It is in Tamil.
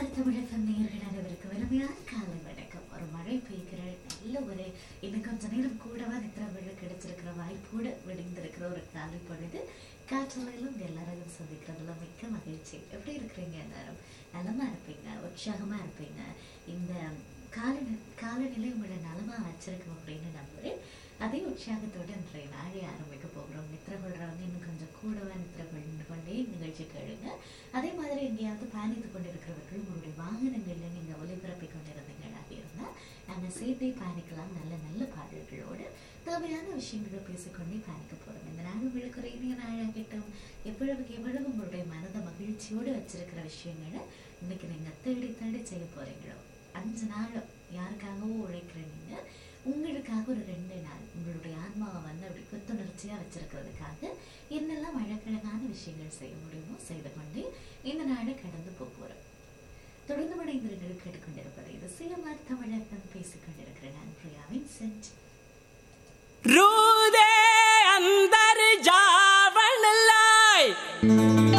தமிழகம் நேயர்கள் அனைவருக்கும் இனிமையான காலை வணக்கம் ஒரு மழை பெய்கிற நல்ல ஒரு இன்னும் கொஞ்ச நேரம் கூடவா நித்திர விழ கிடைச்சிருக்கிற வாய்ப்போடு விடிந்திருக்கிற ஒரு காலை பொழுது காற்றலையிலும் உங்க எல்லாரையும் சந்திக்கிறதுல மிக்க மகிழ்ச்சி எப்படி இருக்கிறீங்க எல்லாரும் நலமா இருப்பீங்க உற்சாகமா இருப்பீங்க இந்த கால காலநிலை உங்களை நலமா வச்சிருக்கும் அப்படின்னு நம்புறேன் அதே உற்சாகத்தோட இன்றைய நாளை ஆரம்பிக்க போகிறோம் நித்திர கொள்றவங்க இன்னும் கொஞ்சம் கூடவா நித்திர கொண்டு கொண்டே நிகழ்ச்சி கேளுங்க அதே மாதிரி எங்கேயாவது பயணித்து கொண்டிருக்கிறவர்கள் உங்களுடைய வாகனங்கள்ல நீங்க ஒலிபரப்பி கொண்டிருந்தீங்களாக இருந்தா நாங்க சேர்த்தே பயணிக்கலாம் நல்ல நல்ல பாடல்களோடு தேவையான விஷயங்களை பேசிக்கொண்டே பயணிக்க போறோம் இந்த நாள் உங்களுக்கு ஒரு இனிய நாளாகட்டும் எவ்வளவுக்கு எவ்வளவு உங்களுடைய மனதை மகிழ்ச்சியோடு வச்சிருக்கிற விஷயங்களை இன்னைக்கு நீங்க தேடி தேடி செய்ய போறீங்களோ அஞ்சு நாள் யாருக்காகவோ உழைக்கிற நீங்க உங்களுக்காக ஒரு ரெண்டு நாள் உங்களுடைய ஆன்மாவை வந்து அப்படி புத்துணர்ச்சியா வச்சிருக்கிறதுக்காக என்னெல்லாம் அழகழகான விஷயங்கள் செய்ய முடியுமோ செய்து கொண்டு இந்த நாளை கடந்து போக போறோம் தொடர்ந்து மடைந்திருங்கள் கேட்டுக்கொண்டிருப்பது இது சிலமார் தமிழகம் பேசிக் கொண்டிருக்கிற நான் பிரியாவின் சென்ட் रूदे अंदर जावन लाए